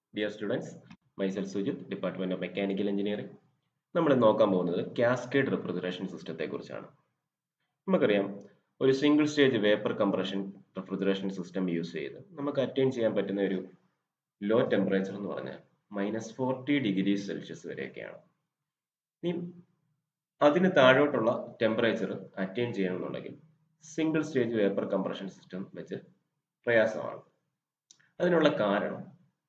Dear students myself Sujith department of mechanical engineering നമ്മൾ നോക്കാൻ പോകുന്നത് കാസ്കേഡ് റെഫ്രിജറേഷൻ സിസ്റ്റത്തെ കുറിച്ചാണ് നമുക്കറിയാം ഒരു single stage vapour compression refrigeration system use ചെയ്ത് നമുക്ക് അറ്റൈൻ ചെയ്യാൻ പറ്റുന്ന ഒരു ലോ ടെമ്പറേച്ചർ എന്ന് പറഞ്ഞാൽ മൈനസ് ഫോർട്ടി ഡിഗ്രി സെൽഷ്യസ് വരെയൊക്കെയാണ് ഇനി അതിന് താഴോട്ടുള്ള ടെമ്പറേച്ചർ അറ്റൈൻ ചെയ്യണമെന്നുണ്ടെങ്കിൽ single stage vapour compression system വെച്ച് പ്രയാസമാണ് അതിനുള്ള കാരണം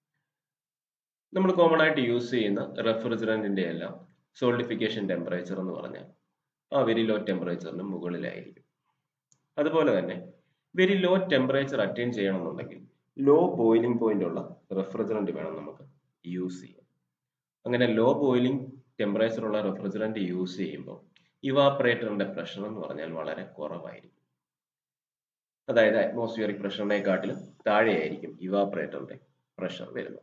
നമ്മൾ കോമൺ ആയിട്ട് യൂസ് ചെയ്യുന്ന റെഫ്രിജറന്റിന്റെ എല്ലാം സോളിഡിഫിക്കേഷൻ ടെമ്പറേച്ചർ എന്ന് പറഞ്ഞാൽ ആ വെരി ലോ ടെമ്പറേച്ചറിന് മുകളിലായിരിക്കും അതുപോലെ തന്നെ വെരി ലോ ടെമ്പറേച്ചർ അറ്റൈൻ ചെയ്യണമെന്നുണ്ടെങ്കിൽ ലോ ബോയിലിംഗ് പോയിന്റ് ഉള്ള റെഫ്രിജറന്റ് വേണം നമുക്ക് യൂസ് ചെയ്യാൻ അങ്ങനെ ലോ ബോയിലിംഗ് ടെമ്പറേച്ചർ ഉള്ള റെഫ്രിജറന്റ് യൂസ് ചെയ്യുമ്പോൾ ഇവാപ്പറേറ്ററിന്റെ പ്രഷർ എന്ന് പറഞ്ഞാൽ വളരെ കുറവായിരിക്കും അതായത് അറ്റ്മോസ്ഫിയറിക് പ്രഷറിനെക്കാട്ടിലും താഴെയായിരിക്കും ഇവാപ്പറേറ്ററിന്റെ പ്രഷർ വരുന്നത്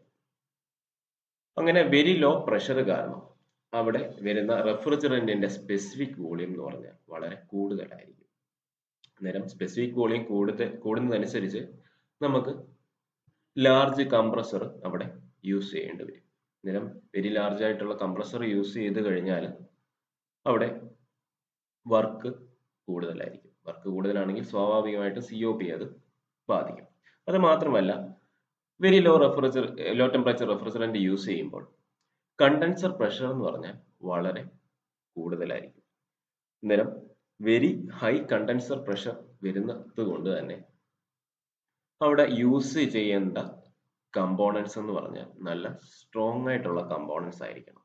അങ്ങനെ വെരി ലോ പ്രഷർ കാരണം അവിടെ വരുന്ന റെഫ്രിജറന്റിന്റെ സ്പെസിഫിക് വോളിയം എന്ന് പറഞ്ഞാൽ വളരെ കൂടുതലായിരിക്കും അന്നേരം സ്പെസിഫിക് വോളിയം കൂടുതൽ കൂടുന്നതനുസരിച്ച് നമുക്ക് ലാർജ് കംപ്രസർ അവിടെ യൂസ് ചെയ്യേണ്ടി വരും അന്നേരം വെരി ലാർജ് ആയിട്ടുള്ള കംപ്രസർ യൂസ് ചെയ്ത് കഴിഞ്ഞാൽ അവിടെ വർക്ക് കൂടുതലായിരിക്കും വർക്ക് കൂടുതലാണെങ്കിൽ സ്വാഭാവികമായിട്ട് സി ഒ പി അത് ബാധിക്കും അത് മാത്രമല്ല വെരി ലോ റെഫ്രിജർ ലോ ടെമ്പറേച്ചർ റെഫ്രിജറന്റ് യൂസ് ചെയ്യുമ്പോൾ കണ്ടൻസർ പ്രഷർ എന്ന് പറഞ്ഞാൽ വളരെ കൂടുതലായിരിക്കും അന്നേരം വെരി ഹൈ കണ്ടൻസർ പ്രഷർ വരുന്നത് കൊണ്ട് തന്നെ അവിടെ യൂസ് ചെയ്യേണ്ട കമ്പോണൻസ് എന്ന് പറഞ്ഞാൽ നല്ല സ്ട്രോങ് ആയിട്ടുള്ള കമ്പോണൻസ് ആയിരിക്കണം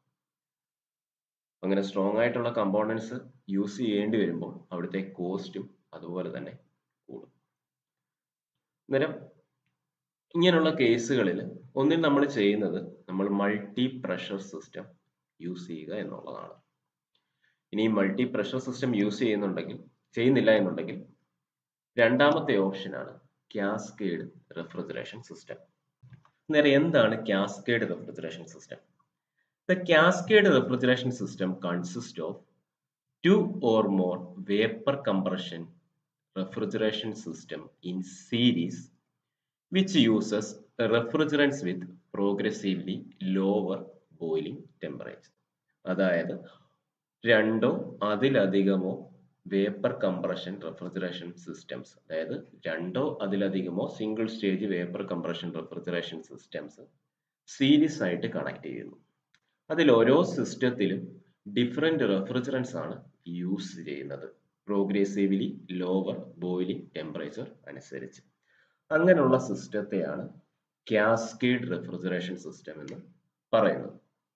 അങ്ങനെ സ്ട്രോങ് ആയിട്ടുള്ള കമ്പോണൻസ് യൂസ് ചെയ്യേണ്ടി വരുമ്പോൾ അവിടുത്തെ കോസ്റ്റും അതുപോലെ തന്നെ കൂടും അന്നേരം ഇങ്ങനെയുള്ള കേസുകളിൽ ഒന്നിൽ നമ്മൾ ചെയ്യുന്നത് നമ്മൾ മൾട്ടി പ്രഷർ സിസ്റ്റം യൂസ് ചെയ്യുക എന്നുള്ളതാണ് ഇനി മൾട്ടി പ്രഷർ സിസ്റ്റം യൂസ് ചെയ്യുന്നുണ്ടെങ്കിൽ ചെയ്യുന്നില്ല എന്നുണ്ടെങ്കിൽ രണ്ടാമത്തെ ഓപ്ഷനാണ് കാസ്കേഡ് റെഫ്രിജറേഷൻ സിസ്റ്റം നേരെ എന്താണ് cascade refrigeration system The cascade refrigeration system consists of two or more vapor compression refrigeration system in series which uses refrigerants with progressively lower boiling temperature. അതായത് രണ്ടോ അതിലധികമോ വേപ്പർ കംപ്രഷൻ റെഫ്രിജറേഷൻ സിസ്റ്റംസ് അതായത് രണ്ടോ അതിലധികമോ single stage vapour compression refrigeration systems series ആയിട്ട് connect ചെയ്യുന്നു അതിൽ ഓരോ സിസ്റ്റത്തിലും ഡിഫറെന്റ് റെഫ്രിജറൻസ് ആണ് യൂസ് ചെയ്യുന്നത് പ്രോഗ്രസീവ്ലി ലോവർ ബോയിലിംഗ് ടെമ്പറേച്ചർ അനുസരിച്ച് അങ്ങനെയുള്ള സിസ്റ്റത്തെയാണ് കാസ്കേഡ് റെഫ്രിജറേഷൻ സിസ്റ്റം എന്ന് പറയുന്നത്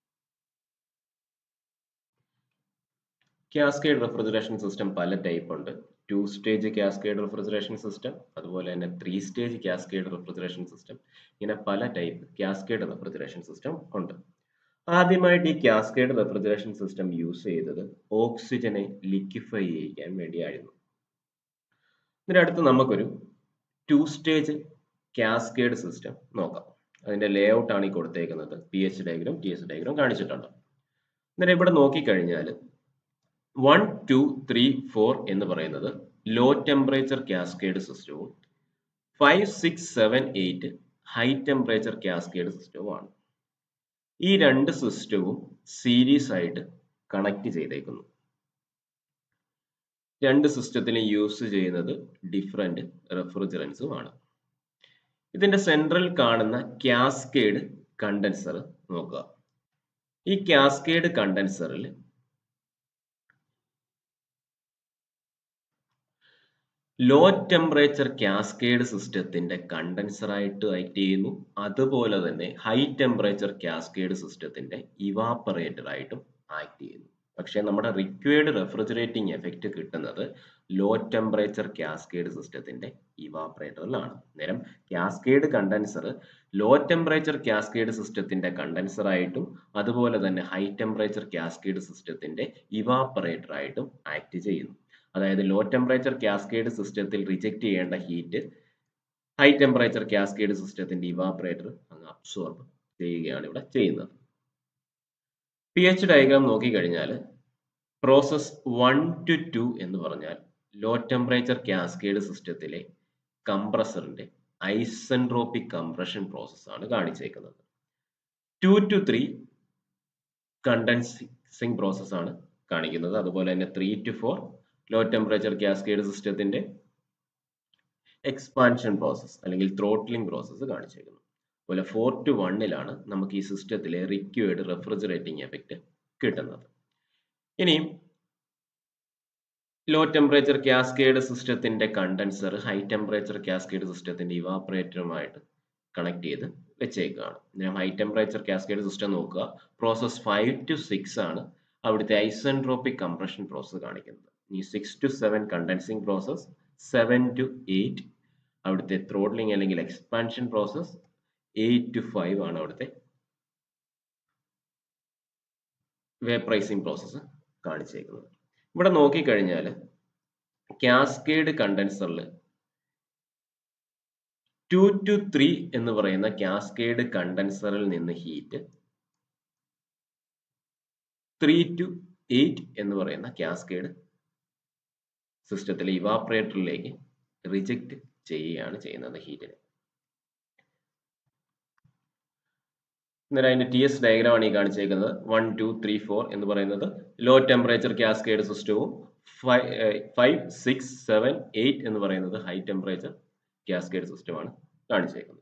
കാസ്കേഡ് റെഫ്രിജറേഷൻ സിസ്റ്റം പല ടൈപ്പ് ഉണ്ട് two stage cascade refrigeration system അതുപോലെ തന്നെ three stage cascade refrigeration system ഇങ്ങനെ പല ടൈപ്പ് കാസ്കേഡ് റെഫ്രിജറേഷൻ സിസ്റ്റം ഉണ്ട് ആദ്യമായിട്ട് ഈ കാസ്കേഡ് റെഫ്രിജറേഷൻ സിസ്റ്റം യൂസ് ചെയ്തത് ഓക്സിജനെ ലിക്വിഫൈ ചെയ്യിക്കാൻ വേണ്ടിയായിരുന്നു ഇതിനടുത്ത് നമുക്കൊരു ടു സ്റ്റേജ് കാസ്കേഡ് സിസ്റ്റം നോക്കാം അതിന്റെ ലേ ഔട്ട് ആണ് ഈ കൊടുത്തേക്കുന്നത് P H diagram T H diagram കാണിച്ചിട്ടുണ്ട് അന്നേരം ഇവിടെ നോക്കിക്കഴിഞ്ഞാൽ വൺ ടു ത്രീ ഫോർ എന്ന് പറയുന്നത് ലോ ടെമ്പറേച്ചർ കാസ്കേഡ് സിസ്റ്റവും five six seven eight high temperature cascade സിസ്റ്റവുമാണ് ഈ രണ്ട് സിസ്റ്റവും സീരീസ് ആയിട്ട് കണക്ട് ചെയ്തേക്കുന്നു രണ്ട് സിസ്റ്റത്തിലും യൂസ് ചെയ്യുന്നത് ഡിഫറെന്റ് റെഫ്രിജറൻസും ആണ് ഇതിന്റെ സെൻട്രൽ കാണുന്ന കാസ്കേഡ് കണ്ടൻസർ നോക്കുക ഈ കാസ്കേഡ് കണ്ടൻസറിൽ ലോ ടെമ്പറേച്ചർ കാസ്കേഡ് സിസ്റ്റത്തിന്റെ കണ്ടൻസർ ആയിട്ട് ആക്ട് ചെയ്യുന്നു അതുപോലെ തന്നെ ഹൈ ടെമ്പറേച്ചർ കാസ്കേഡ് സിസ്റ്റത്തിന്റെ ഇവാപ്പറേറ്റർ ആയിട്ടും ആക്ട് ചെയ്യുന്നു പക്ഷേ നമ്മുടെ റിക്വയർഡ് റെഫ്രിജറേറ്റിംഗ് എഫക്റ്റ് കിട്ടുന്നത് ലോ ടെമ്പറേച്ചർ കാസ്കേഡ് സിസ്റ്റത്തിന്റെ ഇവാപ്പറേറ്ററിലാണ് നേരം cascade condenser low temperature cascade സിസ്റ്റത്തിന്റെ കണ്ടൻസർ ആയിട്ടും അതുപോലെ തന്നെ ഹൈ ടെമ്പറേച്ചർ കാസ്കേഡ് സിസ്റ്റത്തിന്റെ ഇവാപ്പറേറ്റർ ആയിട്ടും ആക്ട് ചെയ്യുന്നു അതായത് ലോ ടെമ്പറേച്ചർ കാസ്കേഡ് സിസ്റ്റത്തിൽ റിജക്ട് ചെയ്യേണ്ട ഹീറ്റ് ഹൈ ടെമ്പറേച്ചർ കാസ്കേഡ് സിസ്റ്റത്തിന്റെ ഇവാപ്പറേറ്റർ അങ്ങ് അബ്സോർബ് ചെയ്യുകയാണ് ഇവിടെ ചെയ്യുന്നത് പി എച്ച് ഡയഗ്രാം നോക്കിക്കഴിഞ്ഞാൽ പ്രോസസ് വൺ ടു ടു എന്ന് പറഞ്ഞാൽ ലോ ടെമ്പറേച്ചർ കാസ്കേഡ് സിസ്റ്റത്തിലെ കംപ്രസറിന്റെ ഐസെൻട്രോപ്പിക് കംപ്രഷൻ പ്രോസസ് ആണ് കാണിച്ചേക്കുന്നത് two to three condensing process ആണ് കാണിക്കുന്നത് അതുപോലെ തന്നെ three to four low temperature cascade സിസ്റ്റത്തിന്റെ എക്സ്പാൻഷൻ പ്രോസസ് അല്ലെങ്കിൽ ത്രോട്ട്ലിംഗ് പ്രോസസ്സ് കാണിച്ചേക്കുന്നു അതുപോലെ ഫോർ ടു വണ്ണിലാണ് നമുക്ക് ഈ സിസ്റ്റത്തിലെ റിക്വേർഡ് റെഫ്രിജറേറ്റിംഗ് എഫക്റ്റ് കിട്ടുന്നത് ഇനിയും ലോ ടെമ്പറേച്ചർ കാസ്കേഡ് സിസ്റ്റത്തിന്റെ കണ്ടൻസർ ഹൈ ടെമ്പറേച്ചർ കാസ്കേഡ് സിസ്റ്റത്തിന്റെ ഇവാപറേറ്ററുമായിട്ട് കണക്ട് ചെയ്ത് വെച്ചേക്കുകയാണ് ഞാൻ ഹൈ ടെമ്പറേച്ചർ കാസ്കേഡ് സിസ്റ്റം നോക്കുക പ്രോസസ് ഫൈവ് ടു സിക്സ് ആണ് അവിടുത്തെ ഐസെൻട്രോപ്പിക് കംപ്രഷൻ പ്രോസസ് കാണിക്കുന്നത് ഈ six to seven condensing process seven to eight അവിടുത്തെ ത്രോട്ട്ലിംഗ് അല്ലെങ്കിൽ expansion process eight to five ആണ് അവിടുത്തെ വേപ്രൈസിങ് പ്രോസസ്സ് കാണിച്ചേക്കുന്നത് ഇവിടെ നോക്കിക്കഴിഞ്ഞാൽ കാസ്കേഡ് കണ്ടൻസറിൽ ടു ടു ത്രീ എന്ന് പറയുന്ന കാസ്കേഡ് കണ്ടൻസറിൽ നിന്ന് ഹീറ്റ് ത്രീ ടു എയ്റ്റ് എന്ന് പറയുന്ന കാസ്കേഡ് സിസ്റ്റത്തിലെ ഇവാപറേറ്ററിലേക്ക് റിജക്റ്റ് ചെയ്യുകയാണ് ചെയ്യുന്നത് ഹീറ്റിനെ അന്നേരം അതിന്റെ ടി എസ് ഡയഗ്രാം ആണ് ഈ കാണിച്ചേക്കുന്നത് വൺ ടു ത്രീ ഫോർ എന്ന് പറയുന്നത് ലോ ടെമ്പറേച്ചർ കാസ്കേഡ് സിസ്റ്റവും ഫൈവ് സിക്സ് സെവൻ എയ്റ്റ് എന്ന് പറയുന്നത് ഹൈ ടെമ്പറേച്ചർ കാസ്കേഡ് സിസ്റ്റമാണ് കാണിച്ചേക്കുന്നത്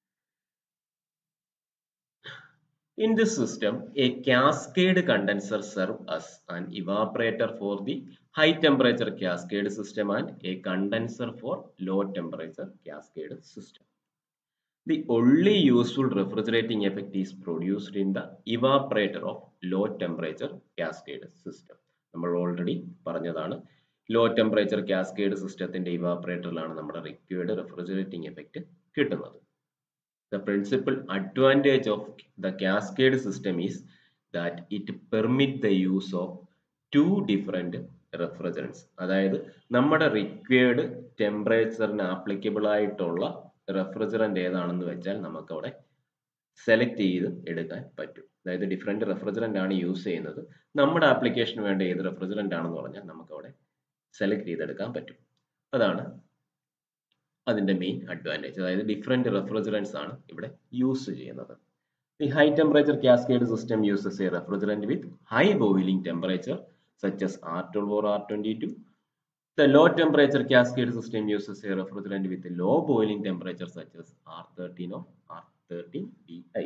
In this system, a cascade condenser serve as an evaporator for the high temperature cascade system and a condenser for low temperature cascade system. The only useful refrigerating effect is produced in the evaporator of low temperature cascade system. നമ്മൾ already പറഞ്ഞതാണ് low temperature cascade സിസ്റ്റത്തിന്റെ ഇവാപറേറ്ററിലാണ് നമ്മുടെ required refrigerating effect കിട്ടുന്നത് the principal advantage of the cascade system is that it permit the use of two different refrigerants അതായത് നമ്മുടെ required ടെമ്പറേച്ചറിന് applicable ആയിട്ടുള്ള റെഫ്രിജറന്റ് ഏതാണെന്ന് വെച്ചാൽ നമുക്ക് അവിടെ സെലക്ട് ചെയ്ത് എടുക്കാൻ പറ്റും അതായത് ഡിഫറെന്റ് റെഫ്രിജറന്റ് ആണ് യൂസ് ചെയ്യുന്നത് നമ്മുടെ ആപ്ലിക്കേഷന് വേണ്ട ഏത് റെഫ്രിജറന്റ് ആണെന്ന് പറഞ്ഞാൽ നമുക്ക് അവിടെ സെലക്ട് ചെയ്തെടുക്കാൻ പറ്റും അതാണ് അതിന്റെ മെയിൻ അഡ്വാൻറ്റേജ് അതായത് ഡിഫറെന്റ് റെഫ്രിജറൻസ് ആണ് ഇവിടെ യൂസ് ചെയ്യുന്നത് the high temperature cascade system uses a refrigerant with high boiling temperature such as R twelve or R twenty two the low temperature cascade system uses a refrigerant with low boiling temperature such as R thirteen or R thirteen B I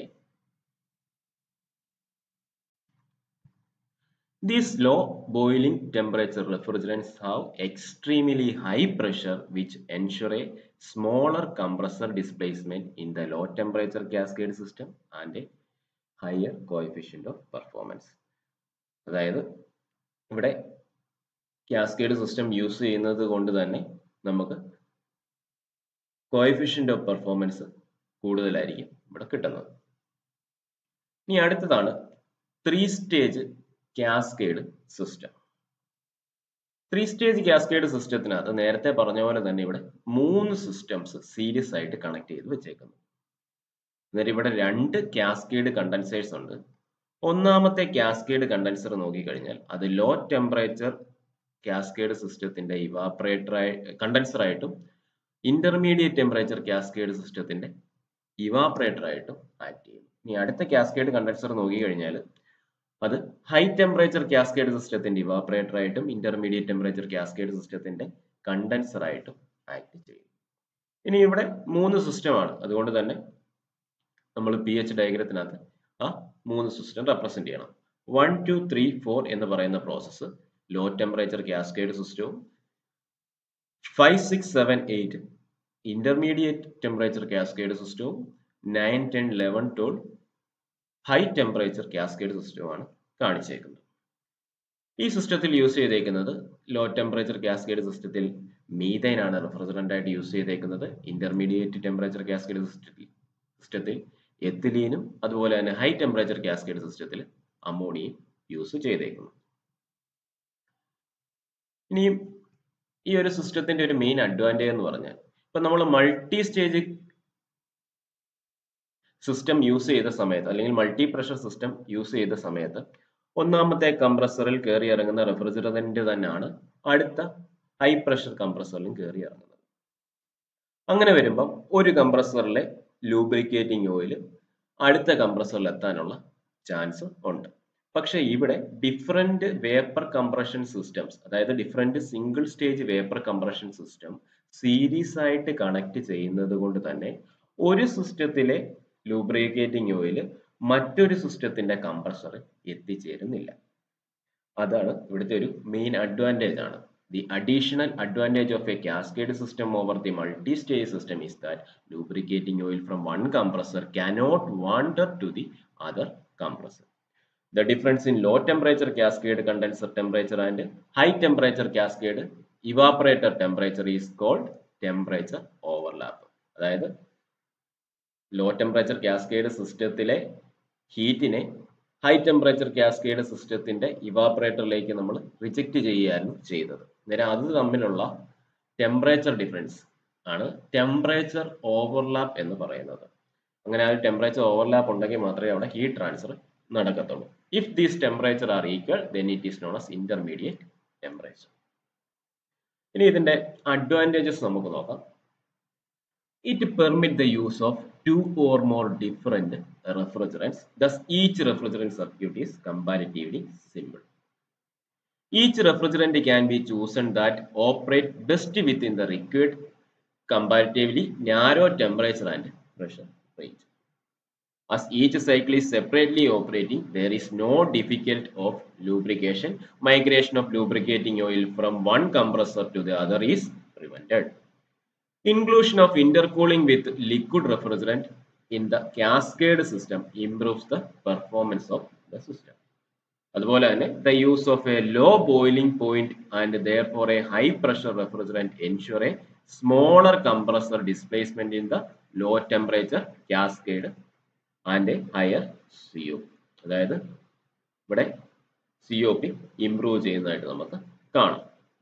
These low boiling temperature refrigerants have extremely high pressure which ensure a smaller compressor displacement in the low temperature cascade system and a higher coefficient of performance. അതായത് ഇവിടെ cascade system use ചെയ്യുന്നത് കൊണ്ട് തന്നെ നമുക്ക് coefficient of performance കൂടുതലായിരിക്കും ഇവിടെ കിട്ടുന്നത് ഇനി അടുത്തതാണ് three stage cascade system three stage cascade സിസ്റ്റത്തിനകത്ത് നേരത്തെ പറഞ്ഞ പോലെ തന്നെ ഇവിടെ മൂന്ന് സിസ്റ്റംസ് സീരീസ് ആയിട്ട് കണക്ട് ചെയ്ത് വെച്ചേക്കുന്നു അന്നേരം ഇവിടെ രണ്ട് കാസ്കേഡ് കണ്ടൻസേഴ്സ് ഉണ്ട് ഒന്നാമത്തെ കാസ്കേഡ് കണ്ടൻസർ നോക്കിക്കഴിഞ്ഞാൽ അത് ലോ ടെമ്പറേച്ചർ കാസ്കേഡ് സിസ്റ്റത്തിന്റെ ഇവാപറേറ്റർ കണ്ടൻസർ ആയിട്ടും ഇന്റർമീഡിയറ്റ് ടെമ്പറേച്ചർ കാസ്കേഡ് സിസ്റ്റത്തിന്റെ ഇവാപറേറ്റർ ആയിട്ടും ആക്ട് ചെയ്യും ഇനി അടുത്ത കാസ്കേഡ് കണ്ടൻസർ നോക്കിക്കഴിഞ്ഞാൽ അത് ഹൈ ടെമ്പറേച്ചർ കാസ്കേഡ് സിസ്റ്റത്തിന്റെ ഇവാപറേറ്റർ ആയിട്ടും ഇന്റർമീഡിയറ്റ് ടെമ്പറേച്ചർ കാസ്കേഡ് സിസ്റ്റത്തിന്റെ കണ്ടൻസർ ആയിട്ടും ആക്ട് ചെയ്യും ഇനി ഇവിടെ മൂന്ന് സിസ്റ്റമാണ് അതുകൊണ്ട് തന്നെ നമ്മൾ പി എച്ച് ഡയഗ്രത്തിനകത്ത് ആ മൂന്ന് സിസ്റ്റം റെപ്രസെന്റ് ചെയ്യണം വൺ ടു ത്രീ ഫോർ എന്ന് പറയുന്ന പ്രോസസ്സ് ലോ ടെമ്പറേച്ചർ കാസ്കേഡ് സിസ്റ്റവും five six seven eight intermediate temperature cascade സിസ്റ്റവും nine ten eleven twelve high temperature cascade സിസ്റ്റമാണ് കാണിച്ചേക്കുന്നത് ഈ സിസ്റ്റത്തിൽ യൂസ് ചെയ്തേക്കുന്നത് ലോ ടെമ്പറേച്ചർ കാസ്കേഡ് സിസ്റ്റത്തിൽ മീതൈൻ ആണ് റെഫ്രിജറന്റ് ആയിട്ട് യൂസ് ചെയ്തേക്കുന്നത് ഇന്റർമീഡിയറ്റ് ടെമ്പറേച്ചർ കാസ്കേഡ് സിസ്റ്റത്തിൽ സിസ്റ്റത്തിൽ എത്തിലീനും അതുപോലെ തന്നെ ഹൈ ടെമ്പറേച്ചർ കാസ്കേഡ് സിസ്റ്റത്തിൽ അമോണിയും യൂസ് ചെയ്തേക്കുന്നു ഇനിയും ഈ ഒരു സിസ്റ്റത്തിന്റെ ഒരു മെയിൻ അഡ്വാൻറ്റേജ് എന്ന് പറഞ്ഞാൽ ഇപ്പൊ നമ്മൾ മൾട്ടി സ്റ്റേജ് സിസ്റ്റം യൂസ് ചെയ്ത സമയത്ത് അല്ലെങ്കിൽ മൾട്ടി പ്രഷർ സിസ്റ്റം യൂസ് ചെയ്ത സമയത്ത് ഒന്നാമത്തെ കംപ്രസറിൽ കയറി ഇറങ്ങുന്ന റെഫ്രിജറന്റ് തന്നെയാണ് അടുത്ത ഹൈ പ്രഷർ കംപ്രസറിലും കയറി ഇറങ്ങുന്നത് അങ്ങനെ വരുമ്പം ഒരു കംപ്രസറിലെ ലൂബ്രിക്കേറ്റിംഗ് ഓയിൽ അടുത്ത കംപ്രസറിൽ എത്താനുള്ള ചാൻസ് ഉണ്ട് പക്ഷേ ഇവിടെ ഡിഫറെന്റ് വേപ്പർ കംപ്രഷൻ സിസ്റ്റംസ് അതായത് different single stage vapour compression system series ആയിട്ട് കണക്ട് ചെയ്യുന്നത് കൊണ്ട് തന്നെ ഒരു സിസ്റ്റത്തിലെ ലൂബ്രിക്കേറ്റിംഗ് ഓയിൽ മറ്റൊരു സിസ്റ്റത്തിന്റെ കംപ്രസർ എത്തിച്ചേരുന്നില്ല അതാണ് ഇവിടുത്തെ ഒരു മെയിൻ അഡ്വാൻറ്റേജ് ആണ് the additional advantage of a cascade system over the multi stage system is that lubricating oil from one compressor cannot wander to the other compressor. The difference in low temperature cascade condenser temperature and high temperature cascade evaporator temperature is called temperature overlap. അതായത് low temperature cascade സിസ്റ്റത്തിലെ ഹീറ്റിനെ high temperature cascade സിസ്റ്റത്തിന്റെ ഇവാപറേറ്ററിലേക്ക് നമ്മൾ reject ചെയ്യുകയായിരുന്നു ചെയ്തത് നേരം അത് തമ്മിലുള്ള ടെമ്പറേച്ചർ ഡിഫറൻസ് ആണ് ടെമ്പറേച്ചർ ഓവർലാപ്പ് എന്ന് പറയുന്നത് അങ്ങനെ ആ ടെമ്പറേച്ചർ ഓവർലാപ്പ് ഉണ്ടെങ്കിൽ മാത്രമേ അവിടെ ഹീറ്റ് ട്രാൻസ്ഫർ നടക്കത്തുള്ളൂ if these temperature are equal then it is non as intermediate temperature ഇനി ഇതിന്റെ അഡ്വാൻറ്റേജസ് നമുക്ക് നോക്കാം it permit the use of two or more different refrigerants. Thus, each refrigerant circuit is comparatively simple. Each refrigerant can be chosen that operate best within the required comparatively narrow temperature and pressure range. As each cycle is separately operating, there is no difficult of lubrication. Migration of lubricating oil from one compressor to the other is prevented. Inclusion of intercooling with liquid refrigerant in the cascade system improves the performance of the system. അതുപോലെ തന്നെ the use of a low boiling point and therefore a high pressure refrigerant ensure a smaller compressor displacement in the low temperature cascade and a higher COP. അതായത് ഇവിടെ C O P improve ചെയ്യുന്നതായിട്ട് നമുക്ക് കാണാം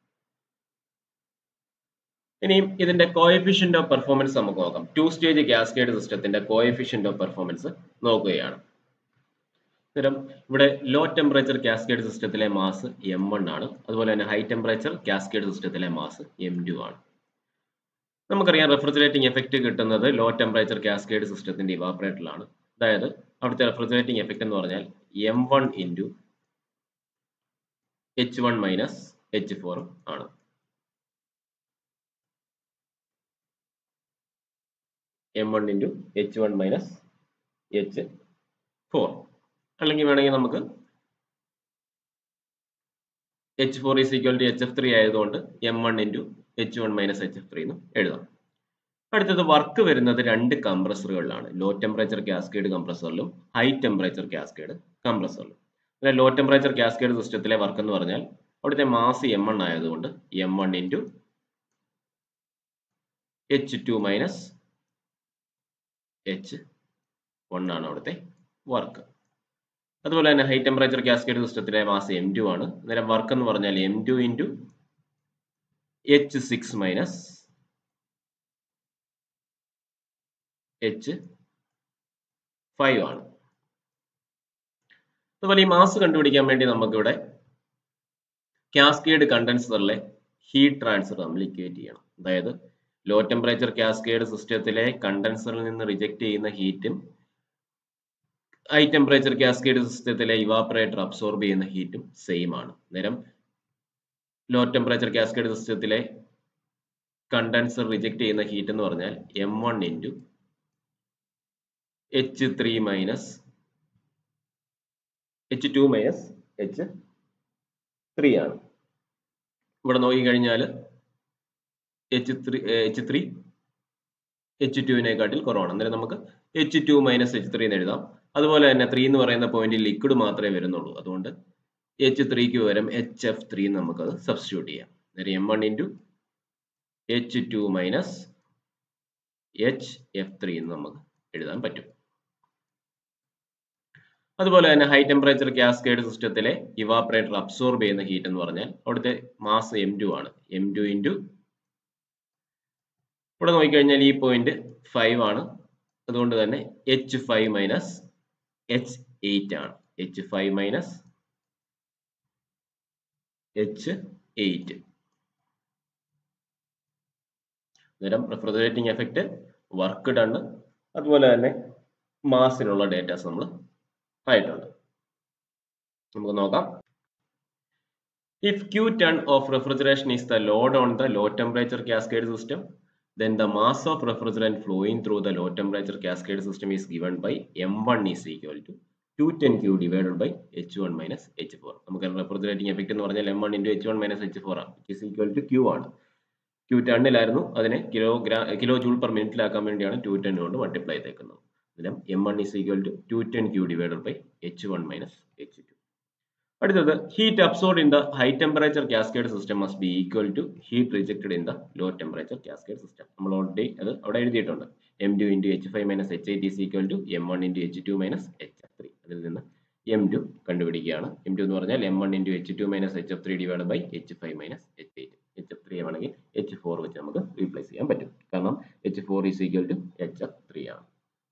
ഇനിയും ഇതിന്റെ coefficient of performance നമുക്ക് നോക്കാം two stage cascade സിസ്റ്റത്തിന്റെ കോഎഫിഷ്യന്റ് ഓഫ് പെർഫോമൻസ് നോക്കുകയാണ് അന്നേരം ഇവിടെ ലോ ടെമ്പറേച്ചർ കാസ്കേഡ് സിസ്റ്റത്തിലെ മാസ് എം വൺ ആണ് അതുപോലെ തന്നെ ഹൈ ടെമ്പറേച്ചർ കാസ്കേഡ് സിസ്റ്റത്തിലെ മാസ് എം ടു ആണ് നമുക്കറിയാം റെഫ്രിജറേറ്റിംഗ് എഫക്റ്റ് കിട്ടുന്നത് ലോ ടെമ്പറേച്ചർ കാസ്കേഡ് സിസ്റ്റത്തിന്റെ ഇവാപറേറ്ററിലാണ് അതായത് അവിടുത്തെ റെഫ്രിജറേറ്റിംഗ് എഫക്റ്റ് എന്ന് പറഞ്ഞാൽ M one into H one minus H four ആണ് M one into H one minus H four അല്ലെങ്കിൽ വേണമെങ്കിൽ നമുക്ക് H four is equal to H F three ആയതുകൊണ്ട് M one into H one minus H F three എന്ന് എഴുതാം അടുത്തത് work വരുന്നത് രണ്ട് കംപ്രസറുകളിലാണ് ലോ ടെമ്പറേച്ചർ കാസ്കേഡ് കംപ്രസറിലും ഹൈ ടെമ്പറേച്ചർ കാസ്കേഡ് കംപ്രസറിലും അതായത് ലോ ടെമ്പറേച്ചർ കാസ്കേഡ് സിസ്റ്റത്തിലെ വർക്ക് എന്ന് പറഞ്ഞാൽ അവിടുത്തെ മാസ് എം വൺ ആയതുകൊണ്ട് M one into H two minus H one ആണ് അവിടുത്തെ വർക്ക് അതുപോലെ തന്നെ ഹൈ ടെമ്പറേച്ചർ കാസ്കേഡ് സിസ്റ്റത്തിലെ മാസ് എം ടു ആണ് അന്നേരം വർക്ക് എന്ന് പറഞ്ഞാൽ M two into H six minus H five ആണ് അതുപോലെ ഈ മാസ് കണ്ടുപിടിക്കാൻ വേണ്ടി നമുക്കിവിടെ കാസ്കേഡ് കണ്ടൻസറിലെ ഹീറ്റ് ട്രാൻസ്ഫർ നമ്മൾ ഇക്വേറ്റ് ചെയ്യണം അതായത് ലോ ടെമ്പറേച്ചർ കാസ്കേഡ് സിസ്റ്റത്തിലെ കണ്ടൻസറിൽ നിന്ന് റിജക്ട് ചെയ്യുന്ന ഹീറ്റും ഹൈ ടെമ്പറേച്ചർ കാസ്കേഡ് സിസ്റ്റത്തിലെ ഇവാപറേറ്റർ അബ്സോർബ് ചെയ്യുന്ന ഹീറ്റും സെയിം ആണ് നേരം ലോ ടെമ്പറേച്ചർ കാസ്കേഡ് സിസ്റ്റത്തിലെ കണ്ടൻസർ റിജക്ട് ചെയ്യുന്ന ഹീറ്റ് എന്ന് പറഞ്ഞാൽ M one into H three minus H two minus H three ആണ് ഇവിടെ നോക്കിക്കഴിഞ്ഞാൽ H three H three H ടുവിനെക്കാട്ടിൽ കുറവാണ് അന്നേരം നമുക്ക് H two minus H three എന്ന് എഴുതാം അതുപോലെ തന്നെ ത്രീ എന്ന് പറയുന്ന പോയിന്റിൽ ലിക്വിഡ് മാത്രമേ വരുന്നുള്ളൂ അതുകൊണ്ട് എച്ച് ത്രീക്ക് പകരം എച്ച് എഫ് ത്രീ നമുക്കത് സബ്സ്റ്റിറ്റ്യൂട്ട് ചെയ്യാം അന്നേരം M one into H two minus H F three എന്ന് നമുക്ക് എഴുതാൻ പറ്റും അതുപോലെ തന്നെ ഹൈ ടെമ്പറേച്ചർ കാസ്കേഡ് സിസ്റ്റത്തിലെ ഇവാപറേറ്റർ അബ്സോർബ് ചെയ്യുന്ന ഹീറ്റ് എന്ന് പറഞ്ഞാൽ അവിടുത്തെ മാസ് എം ടു ആണ് എം ടു ഇൻറ്റു ഇവിടെ നോക്കിക്കഴിഞ്ഞാൽ ഈ പോയിന്റ് ഫൈവ് ആണ് അതുകൊണ്ട് തന്നെ H five minus H eight ആണ് H five minus H eight അന്നേരം റെഫ്രിജറേറ്റിംഗ് എഫക്റ്റ് വർക്ക് ഡണ് അതുപോലെ തന്നെ മാസിനുള്ള ഡേറ്റാസ് നമ്മൾ ആയിട്ടുണ്ട് നമുക്ക് നോക്കാം if Q ton of refrigeration is the load on the low temperature cascade system, then the mass of refrigerant flowing through the low temperature cascade system is given by M1 is equal to 210Q divided by H1 minus H4. നമുക്ക് refrigerating effect എന്ന് പറഞ്ഞാൽ M1 into H1 minus H4 ആണ് which is equal to Q ആണ് Q ടണ്ണിലായിരുന്നു അതിനെ kilogram kilo joule per മിനിറ്റിലാക്കാൻ വേണ്ടിയാണ് two ten കൊണ്ട് മൾട്ടിപ്ലൈ ചെയ്തേക്കുന്നത് അന്നേരം M one is equal to two ten Q divided by H one minus H two അടുത്തത് heat absorbed in the high temperature cascade system must be equal to heat rejected in the low temperature cascade system നമ്മൾ already അത് അവിടെ എഴുതിയിട്ടുണ്ട് M two into H five minus H eight is equal to M one into H two minus H F three അതിൽ നിന്ന് M two കണ്ടുപിടിക്കുകയാണ് M two എന്ന് പറഞ്ഞാൽ M one into H two minus H F three divide by H five minus H eight H F three ആണെങ്കിൽ H four വെച്ച് നമുക്ക് replace ചെയ്യാൻ പറ്റും കാരണം H four is equal to H F three ആണ്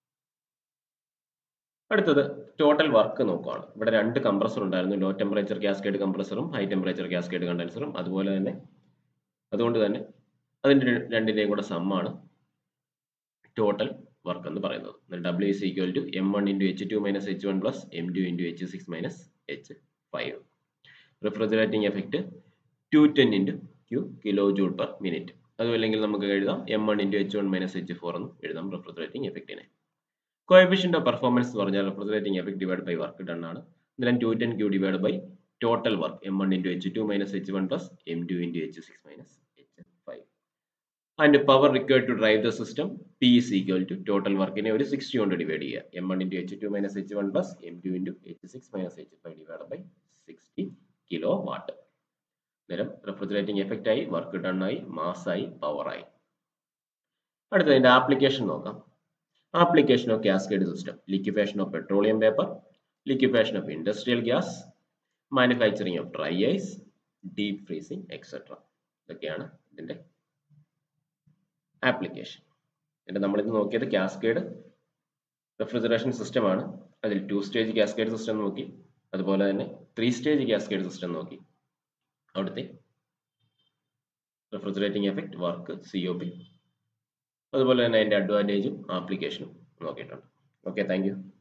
അടുത്തത് ടോട്ടൽ വർക്ക് നോക്കുകയാണ് ഇവിടെ രണ്ട് കംപ്രസർ ഉണ്ടായിരുന്നു ലോ ടെമ്പറേച്ചർ കാസ്കേഡ് കംപ്രസറും ഹൈ ടെമ്പറേച്ചർ കാസ്കേഡ് കണ്ടൻസറും അതുപോലെ തന്നെ അതുകൊണ്ട് തന്നെ അതിൻ്റെ രണ്ടിൻ്റെയും കൂടെ സമ്മാണ് ടോട്ടൽ വർക്ക് എന്ന് പറയുന്നത് W is equal to M one into H two minus H one plus M two into H six minus H five refrigerating effect two ten into Q kilo joule per minute അതുമല്ലെങ്കിൽ നമുക്ക് എഴുതാം M one into H one minus H four എന്ന് എഴുതാം refrigerating എഫക്റ്റിനെ coefficient of performance എന്ന് പറഞ്ഞാൽ representing effect divide by work done ആണ് then two ten Q divide by total work M one into H two minus H one plus M two into H six minus H five and power required to drive the system P is equal to total വർക്കിനെ ഒരു sixty കൊണ്ട് divide ചെയ്യുക M one into H two minus H one plus M two into H six minus H five divide by sixty kilo watt നേരം refrigerating effect ആയി work done ആയി mass ആയി power ആയി അടുത്തതിന്റെ ആപ്ലിക്കേഷൻ നോക്കാം application of cascade system, liquefaction of petroleum vapor, liquefaction of industrial gas, manufacturing of dry ice, deep freezing, etc. ഇതൊക്കെയാണ് ഇതിന്റെ application എന്നിട്ട് നമ്മളിത് നോക്കിയത് കാസ്കേഡ് റെഫ്രിജറേഷൻ സിസ്റ്റം ആണ് അതിൽ ടു സ്റ്റേജ് കാസ്കേഡ് സിസ്റ്റം നോക്കി അതുപോലെ തന്നെ ത്രീ സ്റ്റേജ് കാസ്കേഡ് സിസ്റ്റം നോക്കി അവിടുത്തെ refrigerating effect work C O P അതുപോലെ തന്നെ അതിൻ്റെ അഡ്വാൻറ്റേജും ആപ്ലിക്കേഷനും നോക്കിയിട്ടുണ്ട് ഓക്കെ താങ്ക്